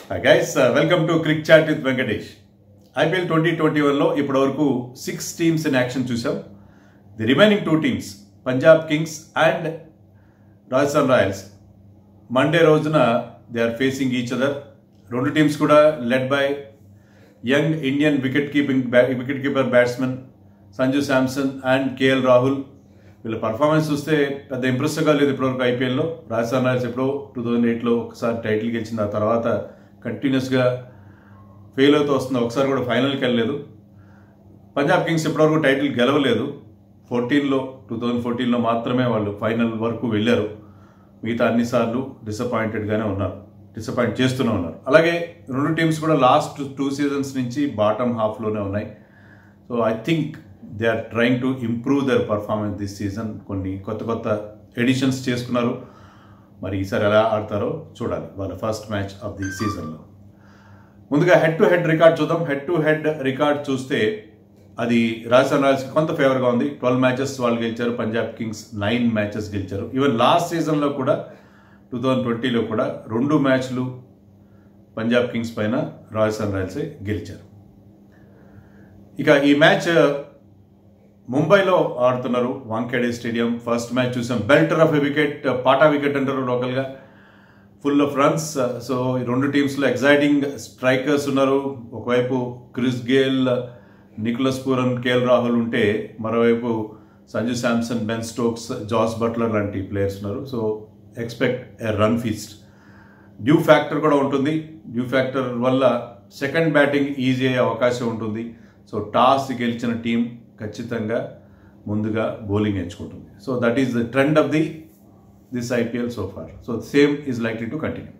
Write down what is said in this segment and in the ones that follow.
Guys welcome to Crick Chat with Venkatesh IPL twenty twenty వన్లో ఇప్పటివరకు six teams in action చూసాం the remaining two teams Punjab Kings and Rajasthan Royals Monday రోజున they are facing each other రెండు teams కూడా led by young Indian wicket keeping wicket keeper batsmen Sanju Samson and KL Rahul వీళ్ళ performance చూస్తే పెద్ద ఇంప్రెసివ్గా లేదు ఇప్పటివరకు ఐపీఎల్లో రాజస్థాన్ రాయల్స్ ఎప్పుడో టూ థౌజండ్ ఎయిట్లో ఒకసారి టైటిల్ గెలిచింది ఆ తర్వాత కంటిన్యూస్గా ఫెయిల్ అవుతూ వస్తుంది ఒకసారి కూడా ఫైనల్కి వెళ్ళలేదు పంజాబ్ కింగ్స్ ఇప్పటివరకు టైటిల్ గెలవలేదు ఫోర్టీన్లో టూ థౌజండ్ ఫోర్టీన్లో మాత్రమే వాళ్ళు ఫైనల్ వరకు వెళ్ళారు మిగతా అన్నిసార్లు డిసప్పాయింటెడ్గానే ఉన్నారు డిసప్పాయింట్ చేస్తూనే ఉన్నారు అలాగే రెండు టీమ్స్ కూడా లాస్ట్ టూ సీజన్స్ నుంచి బాటమ్ హాఫ్లోనే ఉన్నాయి so I think they are trying to improve their performance this season కొన్ని కొత్త కొత్త ఎడిషన్స్ చేసుకున్నారు మరి ఈసారి ఎలా ఆడతారో చూడాలి వాళ్ళ ఫస్ట్ మ్యాచ్ ఆఫ్ ది సీజన్లో ముందుగా హెడ్ టు హెడ్ రికార్డ్ చూద్దాం హెడ్ టు హెడ్ రికార్డ్ చూస్తే అది రాజస్థాన్ రాయల్స్ కొంత ఫేవర్గా ఉంది ట్వెల్వ్ మ్యాచెస్ వాళ్ళు గెలిచారు పంజాబ్ కింగ్స్ నైన్ మ్యాచెస్ గెలిచారు ఈవెన్ లాస్ట్ సీజన్లో కూడా టూ థౌజండ్ ట్వంటీలో కూడా రెండు మ్యాచ్లు పంజాబ్ కింగ్స్ పైన రాజస్థాన్ రాయల్సే గెలిచారు ఇక ఈ మ్యాచ్ ముంబైలో ఆడుతున్నారు వాంఖేడే స్టేడియం ఫస్ట్ మ్యాచ్ చూసాం బెల్టర్ ఆఫ్ ఎ వికెట్ పాటా వికెట్ అంటారు లోకల్గా ఫుల్ ఆఫ్ రన్స్ సో ఈ రెండు టీమ్స్లో ఎగ్జైటింగ్ స్ట్రైకర్స్ ఉన్నారు ఒకవైపు Chris Gayle Nicholas Pooran KL Rahul ఉంటే మరోవైపు Sanju Samson Ben Stokes Jos Buttler లాంటి ప్లేయర్స్ ఉన్నారు so expect a run feast dew factor కూడా ఉంటుంది డ్యూ ఫ్యాక్టర్ వల్ల సెకండ్ బ్యాటింగ్ ఈజీ అయ్యే అవకాశం ఉంటుంది సో టాస్ గెలిచిన టీం ఖచ్చితంగా ముందుగా బౌలింగ్ ఎంచుకుంటుంది so that is the trend of the this IPL so far so same is likely to continue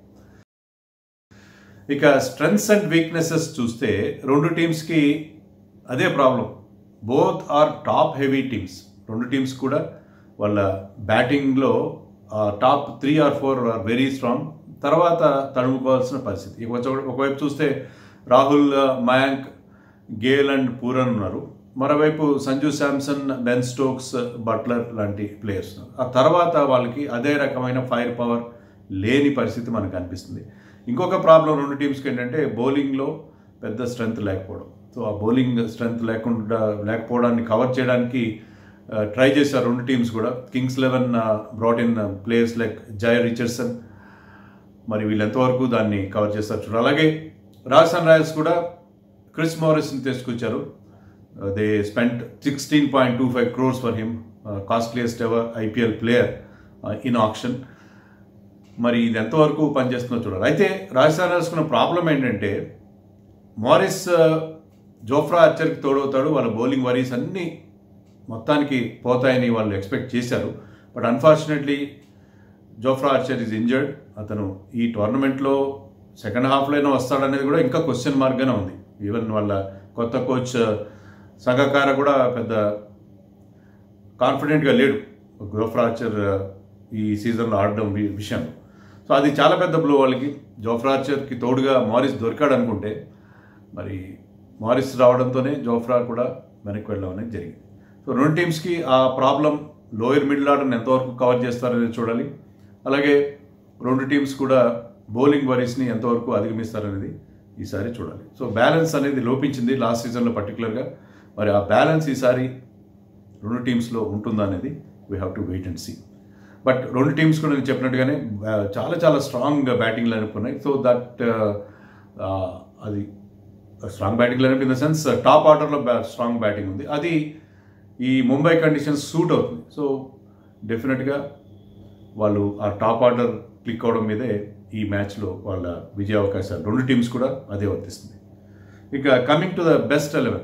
ఇక స్ట్రెంగ్స్ అండ్ వీక్నెసెస్ చూస్తే రెండు టీమ్స్కి అదే problem both are top heavy teams రెండు టీమ్స్ కూడా వాళ్ళ బ్యాటింగ్లో top three or four are very strong తర్వాత తడుముకోవాల్సిన పరిస్థితి ఇక ఒకవైపు చూస్తే Rahul Mayank Gayle and Pooran ఉన్నారు మరోవైపు Sanju Samson Ben Stokes Buttler లాంటి ప్లేయర్స్ ఉన్నారు ఆ తర్వాత వాళ్ళకి అదే రకమైన ఫైర్ పవర్ లేని పరిస్థితి మనకు అనిపిస్తుంది ఇంకొక ప్రాబ్లం రెండు టీమ్స్కి ఏంటంటే బౌలింగ్లో పెద్ద స్ట్రెంగ్త్ లేకపోవడం సో ఆ బౌలింగ్ స్ట్రెంగ్త్ లేకుండా లేకపోవడాన్ని కవర్ చేయడానికి ట్రై చేశారు రెండు టీమ్స్ కూడా Kings eleven brought in players like Jhye Richardson మరి వీళ్ళు ఎంతవరకు దాన్ని కవర్ చేస్తారు చూడాలి అలాగే రాజస్థాన్ రాయల్స్ కూడా క్రిస్ మారిస్ని తీసుకొచ్చారు they spent sixteen point two five crores for him costliest ever IPL player in auction మరి ఇది ఎంతవరకు పనిచేస్తుందో చూడాలి అయితే రాజస్థాన్ రాయల్స్కున్న ప్రాబ్లం ఏంటంటే మారిస్ జోఫ్రా అర్చర్కి తోడవుతాడు వాళ్ళ బౌలింగ్ వరీస్ అన్నీ మొత్తానికి పోతాయని వాళ్ళు ఎక్స్పెక్ట్ చేశారు but unfortunately Jofra Archer is injured అతను ఈ టోర్నమెంట్లో సెకండ్ హాఫ్లోనే వస్తాడనేది కూడా ఇంకా క్వశ్చన్ మార్క్గానే ఉంది ఈవెన్ వాళ్ళ కొత్త కోచ్ సంఘకార కూడా పెద్ద కాన్ఫిడెంట్గా లేడు జోఫ్రా ఆర్చర్ ఈ సీజన్లో ఆడడం విషయంలో సో అది చాలా పెద్ద బ్లో వాళ్ళకి జోఫ్రా ఆర్చర్కి తోడుగా మారిస్ దొరికాడు అనుకుంటే మరి మారిస్ రావడంతోనే జోఫ్రా కూడా వెనక్కి వెళ్ళడం అనేది జరిగింది సో రెండు టీమ్స్కి ఆ ప్రాబ్లం లోయర్ మిడిల్ ఆర్డర్ని ఎంతవరకు కవర్ చేస్తారనేది చూడాలి అలాగే రెండు టీమ్స్ కూడా బౌలింగ్ వరీస్ని ఎంతవరకు అధిగమిస్తారనేది ఈసారి చూడాలి సో బ్యాలెన్స్ అనేది లోపించింది లాస్ట్ సీజన్లో పర్టికులర్గా మరి ఆ బ్యాలెన్స్ ఈసారి రెండు టీమ్స్లో ఉంటుందా అనేది we have to wait and see but రెండు టీమ్స్ కూడా నేను చెప్పినట్టుగానే చాలా చాలా స్ట్రాంగ్ బ్యాటింగ్ లైనప్ ఉన్నాయి సో దట్ అది strong batting lineup in the sense top ఆర్డర్లో స్ట్రాంగ్ బ్యాటింగ్ ఉంది అది ఈ ముంబై కండిషన్స్ సూట్ అవుతుంది సో డెఫినెట్గా వాళ్ళు ఆ టాప్ ఆర్డర్ క్లిక్ అవడం మీదే ఈ మ్యాచ్లో వాళ్ళ విజయ అవకాశాలు రెండు టీమ్స్ కూడా అదే వర్తిస్తుంది ఇక coming to the best eleven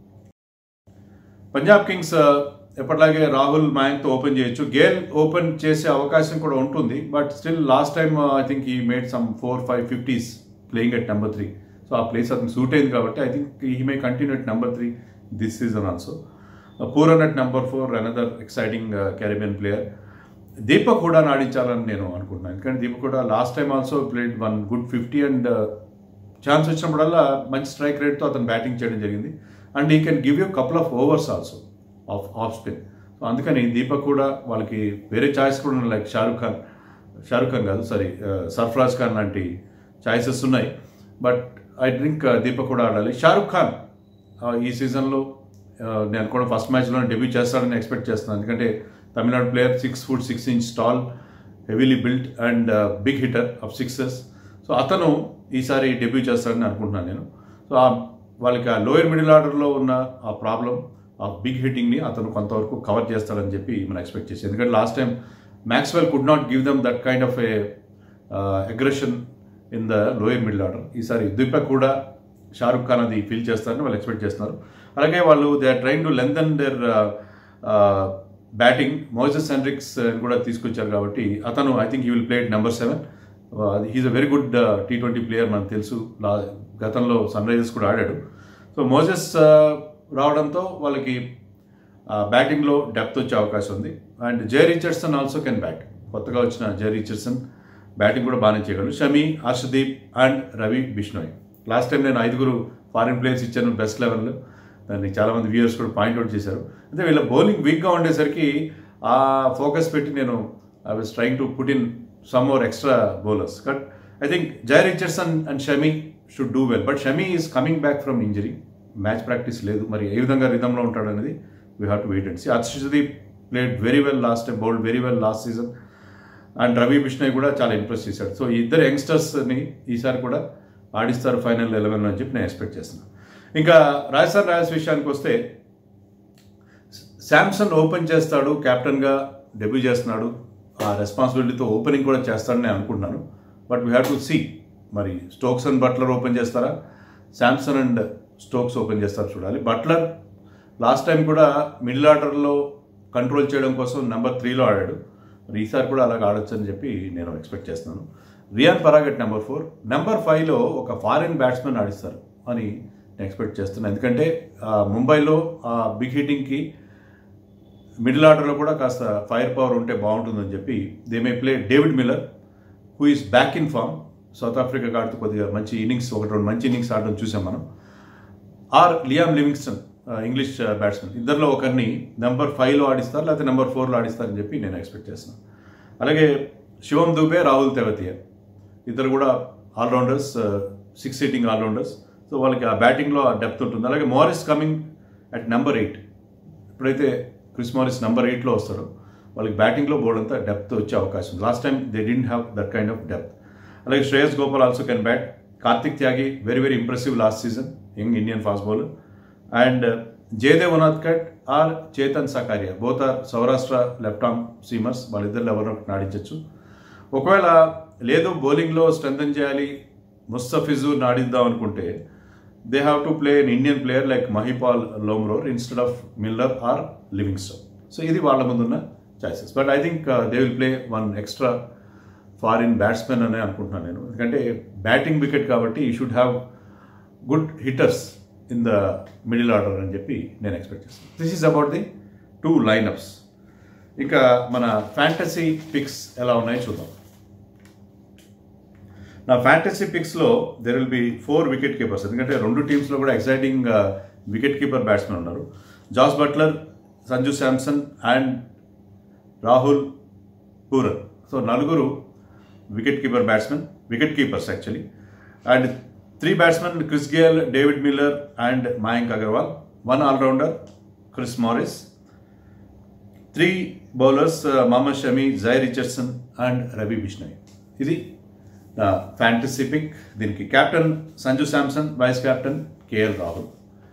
Punjab Kings ఎప్పటిలాగే రాహుల్ మయాంక్తో ఓపెన్ చేయొచ్చు గేల్ ఓపెన్ చేసే అవకాశం కూడా ఉంటుంది but still last time I think he made some four five fifties playing at number three so ఆ ప్లేస్ అతను సూట్ అయింది కాబట్టి I think he may continue at number three this season also Pooran at number four another exciting Caribbean player Deepak కూడా ఆడించాలని నేను అనుకుంటున్నాను ఎందుకంటే దీపక్ కూడా last time also played one good fifty and chance వచ్చినప్పుడల్లా మంచి స్ట్రైక్ రేట్తో అతను బ్యాటింగ్ చేయడం జరిగింది and he can give you couple of overs also of of spin so అందుకని దీపక్ కూడా వాళ్ళకి వేరే ఛాయిస్ కూడా ఉన్నాయి లైక్ షారుఖ్ ఖాన్ షారుఖ్ ఖాన్ కాదు సారీ సర్ఫరాజ్ ఖాన్ లాంటి ఛాయిసెస్ ఉన్నాయి బట్ ఐ డ్రింక్ దీపక్ కూడా ఆడాలి షారుఖ్ ఖాన్ ఆ, ఈ సీజన్లో ఆ, నేను కూడా ఫస్ట్ మ్యాచ్లో డెబ్యూ చేస్తాడని ఎక్స్పెక్ట్ చేస్తున్నాను ఎందుకంటే Tamil Nadu player six foot six inch tall heavily built and big hitter of sixes so అతను ఈసారి డెబ్యూ చేస్తాడని అనుకుంటున్నాను నేను సో ఆ వాళ్ళకి ఆ లోయర్ మిడిల్ ఆర్డర్లో ఉన్న ఆ ప్రాబ్లం ఆ బిగ్ హిట్టింగ్ని అతను కొంతవరకు కవర్ చేస్తాడని చెప్పి మనం ఎక్స్పెక్ట్ చేసి ఎందుకంటే last time Maxwell could not give them that kind of a aggression in the lower middle order ఈసారి దీపక్ కూడా షారుఖ్ ఖాన్ అది ఫీల్ చేస్తారని వాళ్ళు ఎక్స్పెక్ట్ చేస్తున్నారు అలాగే వాళ్ళు they are trying to lengthen their batting Moises Henriques కూడా తీసుకొచ్చారు కాబట్టి అతను I think he will play number seven he's a very good T twenty player మనకు తెలుసు లా గతంలో సన్ రైజర్స్ కూడా ఆడాడు సో మోజెస్ రావడంతో వాళ్ళకి బ్యాటింగ్లో డెప్త్ వచ్చే అవకాశం ఉంది and Jhye Richardson also can bat కొత్తగా వచ్చిన జే రిచర్డ్సన్ బ్యాటింగ్ కూడా బాగానే చేయగలరు Shami Harshdeep and Ravi Bishnoi last time నేను ఐదుగురు ఫారిన్ ప్లేయర్స్ ఇచ్చాను బెస్ట్ లెవెల్లో దాన్ని చాలామంది వ్యూయర్స్ కూడా పాయింట్అవుట్ చేశారు అంటే వీళ్ళ బౌలింగ్ వీక్గా ఉండేసరికి ఆ ఫోకస్ పెట్టి నేను I was trying to put in some more extra bowlers but I think Jhye Richardson and Shami should do well but Shami is coming back from injury match practice లేదు మరి ఏ విధంగా రిధంలో ఉంటాడు అనేది we have to wait and see Harshdeep played very well last time bowled very well last season and Ravi Bishnoi కూడా చాలా impress చేశాడు సో ఈ ఇద్దరు యంగ్స్టర్స్ని ఈసారి కూడా ఆడిస్తారు ఫైనల్ ఎలెవెన్ అని చెప్పి నేను ఎక్స్పెక్ట్ చేస్తున్నాను ఇంకా రాజస్థాన్ రాయల్స్ విషయానికి వస్తే శాంసన్ ఓపెన్ చేస్తాడు కెప్టెన్గా డెబ్యూ చేస్తున్నాడు ఆ రెస్పాన్సిబిలిటీతో ఓపెనింగ్ కూడా చేస్తాడని నేను అనుకుంటున్నాను but we have to see మరి స్టోక్స్ అండ్ బట్లర్ ఓపెన్ చేస్తారా శాంసన్ అండ్ స్టోక్స్ ఓపెన్ చేస్తారు చూడాలి బట్లర్ లాస్ట్ టైం కూడా మిడిల్ ఆర్డర్లో కంట్రోల్ చేయడం కోసం నెంబర్ త్రీలో ఆడాడు మరి ఈసారి కూడా అలాగ ఆడొచ్చు అని చెప్పి నేను ఎక్స్పెక్ట్ చేస్తున్నాను రియాన్ పరాగట్ నెంబర్ ఫోర్ నెంబర్ ఫైవ్లో ఒక ఫారిన్ బ్యాట్స్మెన్ ఆడిస్తారు అని నేను ఎక్స్పెక్ట్ చేస్తున్నాను ఎందుకంటే ఆ, ముంబైలో ఆ బిగ్ హిట్టింగ్కి మిడిల్ ఆర్డర్లో కూడా కాస్త ఫైర్ పవర్ ఉంటే బాగుంటుందని చెప్పి they may play David Miller who is back in form South Africa ఆడుతూ కొద్దిగా మంచి ఇన్నింగ్స్ ఒకటి రెండు మంచి ఇన్నింగ్స్ ఆడడం చూసాం మనం ఆర్ లియామ్ లివింగ్స్టన్ ఆ, ఇంగ్లీష్ ఆ, బ్యాట్స్మెన్ ఇద్దరిలో ఒకరిని నెంబర్ ఫైవ్లో ఆడిస్తారు లేకపోతే నెంబర్ ఫోర్లో ఆడిస్తారని చెప్పి నేను ఎక్స్పెక్ట్ చేస్తున్నాను అలాగే శివం దుబే రాహుల్ తెవతియ ఇద్దరు కూడా allrounders six seating allrounders so వాళ్ళకి ఆ బ్యాటింగ్లో ఆ డెప్త్ ఉంటుంది అలాగే Morris coming at number eight ఇప్పుడైతే క్రిస్ మారిస్ నెంబర్ ఎయిట్లో వస్తాడు వాళ్ళకి బ్యాటింగ్లో బోర్డ్ అంతా డెప్త్ వచ్చే అవకాశం ఉంది last time they didn't have that kind of depth అలాగే Shreyas Gopal also can bat Kartik Tyagi very very impressive last season young Indian fast bowler and Jaydev Unadkat or Chetan Sakariya both are Saurashtra left arm seamers వాళ్ళిద్దరు ఎవరినో ఒకటి నాడించవచ్చు ఒకవేళ లేదు బౌలింగ్లో స్ట్రెంథన్ చేయాలి ముస్తఫిజు నాడిద్దాం అనుకుంటే they have to play an Indian player like Mahipal Lomror instead of Miller or Livingstone so ఇది వాళ్ళ ముందున్న choices but I think they will play one extra foreign batsmen అనే అనుకుంటున్నాను నేను ఎందుకంటే బ్యాటింగ్ వికెట్ కాబట్టి you should have good hitters in the middle order అని చెప్పి నేను ఎక్స్పెక్ట్ చేస్తాను this is about the two lineups ఇంకా మన ఫ్యాంటసీ పిక్స్ ఎలా ఉన్నాయో చూద్దాం నా fantasy పిక్స్లో there will be four wicket keepers ఎందుకంటే రెండు టీమ్స్లో కూడా ఎక్సైటింగ్ వికెట్ కీపర్ బ్యాట్స్మెన్ ఉన్నారు Jos Buttler Sanju Samson and Rahul Pooran so నలుగురు wicket keeper batsmen wicket keepers actually and three batsmen Chris Gayle David Miller and Mayank Agarwal one allrounder Chris Morris three bowlers Mohammed Shami Jhye Richardson and Ravi Bishnoi ఇది నా fantasy pick దీనికి captain Sanju Samson vice captain KL Rahul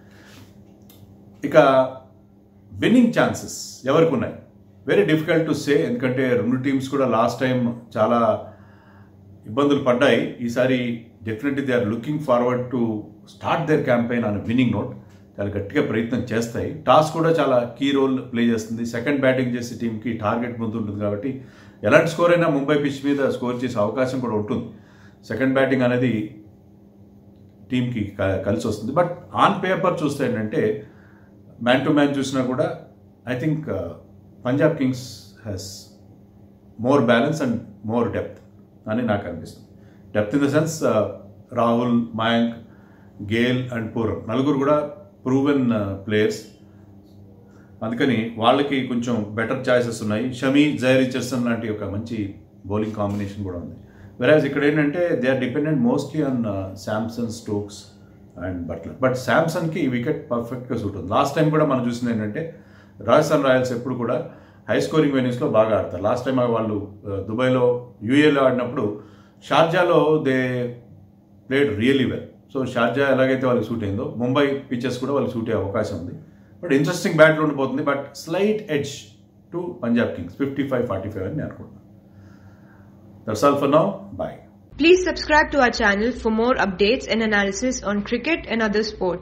ఇక winning chances ఎవరికి ఉన్నాయి very difficult to say ఎందుకంటే రెండు teams కూడా last time చాలా ఇబ్బందులు పడ్డాయి ఈసారి definitely they are looking forward to start their campaign on winning note చాలా గట్టిగా ప్రయత్నం చేస్తాయి టాస్ కూడా చాలా కీ రోల్ ప్లే చేస్తుంది సెకండ్ బ్యాటింగ్ చేసే టీంకి టార్గెట్ ముందు ఉంటుంది కాబట్టి ఎలాంటి స్కోర్ అయినా ముంబై పిచ్ మీద స్కోర్ చేసే అవకాశం కూడా ఉంటుంది సెకండ్ బ్యాటింగ్ అనేది టీంకి క- కలిసి వస్తుంది బట్ ఆన్ పేపర్ చూస్తే ఏంటంటే మ్యాన్ టు మ్యాన్ చూసినా కూడా I think Punjab Kings has more balance and more depth అని నాకు అనిపిస్తుంది depth in the sense Rahul Mayank Gayle and Pooran నలుగురు కూడా ప్రూవెన్ ప్లేయర్స్ అందుకని వాళ్ళకి కొంచెం బెటర్ చాయిసెస్ ఉన్నాయి షమీ జై రిచర్సన్ లాంటి ఒక మంచి బౌలింగ్ కాంబినేషన్ కూడా ఉంది వెరాజ్ ఇక్కడ ఏంటంటే they are dependent mostly on Samson Stokes and Buttler but శాంసంగ్కి ఈ వికెట్ పర్ఫెక్ట్గా సూట్ ఉంది లాస్ట్ టైం కూడా మనం చూసింది ఏంటంటే రాజస్థాన్ రాయల్స్ ఎప్పుడు కూడా హై స్కోరింగ్ వెన్యూస్లో బాగా ఆడతారు లాస్ట్ టైం వాళ్ళు uh, దుబాయ్లో యూఏలో ఆడినప్పుడు షార్జాలో they played really well so Sharjah ఎలాగైతే వాళ్ళకి సూట్ అయిందో ముంబై పిచెస్ కూడా వాళ్ళకి సూట్ అయ్యే అవకాశం ఉంది బట్ ఇంట్రెస్టింగ్ బ్యాట్లో ఉండిపోతుంది but slight edge to Punjab Kings fifty five forty five అని నేను అనుకుంటున్నాను that's all for now bye Please subscribe to our channel for more updates and analysis on cricket and other sports.